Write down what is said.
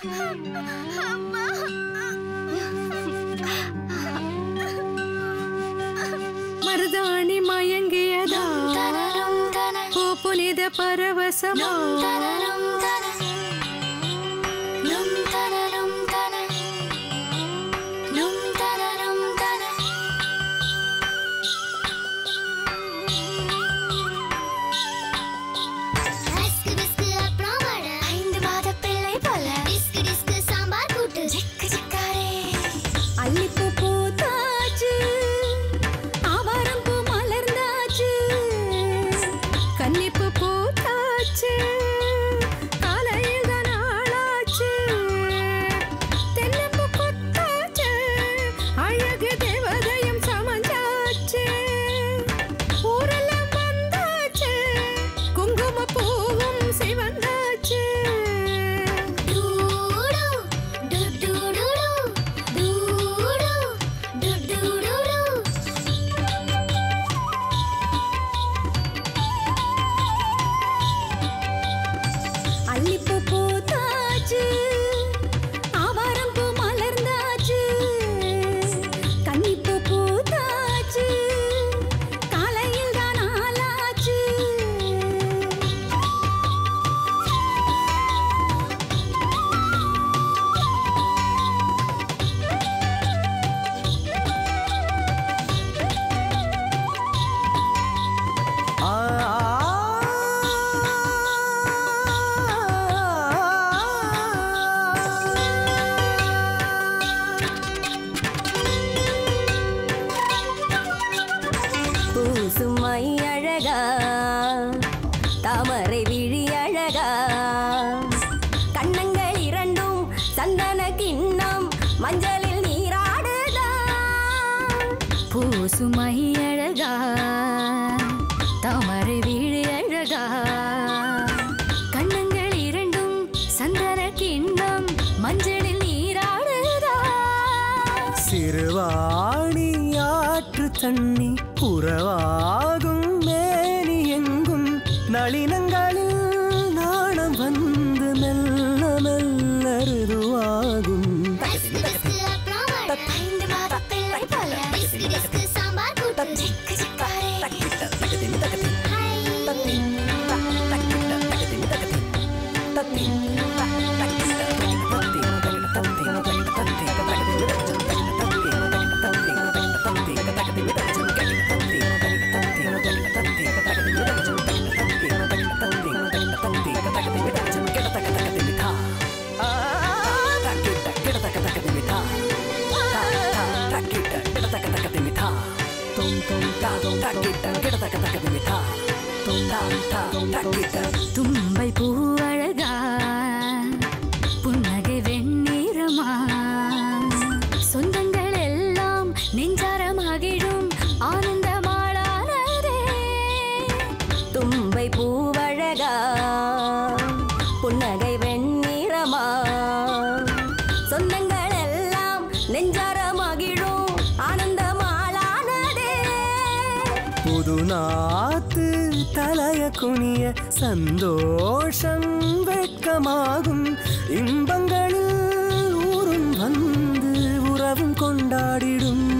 மருதாணி மயங்கியதா பூ புனித பரவசமா ரஸ்கு பிஸ்கு அப்புறம் வடை. ஐந்து மாத பிள்ளை போல. டிஸ்கு டிஸ்கு சாம்பார் கூட்டு. சிக்கு சிக்காரே. அல்லிப்பூ பூத்தாச்சு ஆவாரம்பூ மலர்ந்தாச்சு கன்னிப்பூ பூத்தாச்சு காலையில் தான் ஆளாச்சு தென்னம்பூ கொத்தாச்சு அழகு தேவதையும் சமஞ்சாச்சு ஊரெல்லாம் வந்தாச்சு குங்கும பூவும் சிவந்தாச்சு டூடு, டு டு டு டு. டூடு, டு டு டு டு. அல்லிப்பூ பூத்தாச்சு ஆவாரம்பூ மலர்ந்தாச்சு கன்னிப்பூ பூத்தாச்சு காலையில் தான் ஆளாச்சு பூசுமை அழகா தாமரை விழி அழகா கண்ணங்கள் இரண்டும் சந்தன கிண்ணம் மஞ்சளில் நீராடுதா பூசுமை அழகா தாமரை வீடு அழகா கண்ணங்கள் இரண்டும் சந்தன கிண்ணம் மஞ்சளில் நீராடுதா சிறுவாணி ஆற்று தண்ணி உறவாகும் மேனி எங்கும் நளினங்களில் நாணம் வந்து மெல்ல மெல்ல ருதுவாகும் ரஸ்கு பிஸ்கு அப்புறம் வடை. ஐந்து மாத பிள்ளை போல. டிஸ்கு டிஸ்கு சாம்பார் கூட்டு. சிக்கு சிக்காரே. ஹை. தும்பை பூ அழகா புன்னகை வெண்ணீரமா சொந்தங்கள் எல்லாம் நெஞ்சார மகிழும் ஆனந்தமாளானதே தும்பை பூவழகா புன்னகை வெண்ணிறமா சொந்தங்கள் எல்லாம் நெஞ்சார மகிழும் ஆனந்தமாளானதே புது நாத்து தலைய குனிய சந்தோஷம் வெட்கமாகும் இன்பங்களில் ஊரும் வந்து உறவும் கொண்டாடிடும்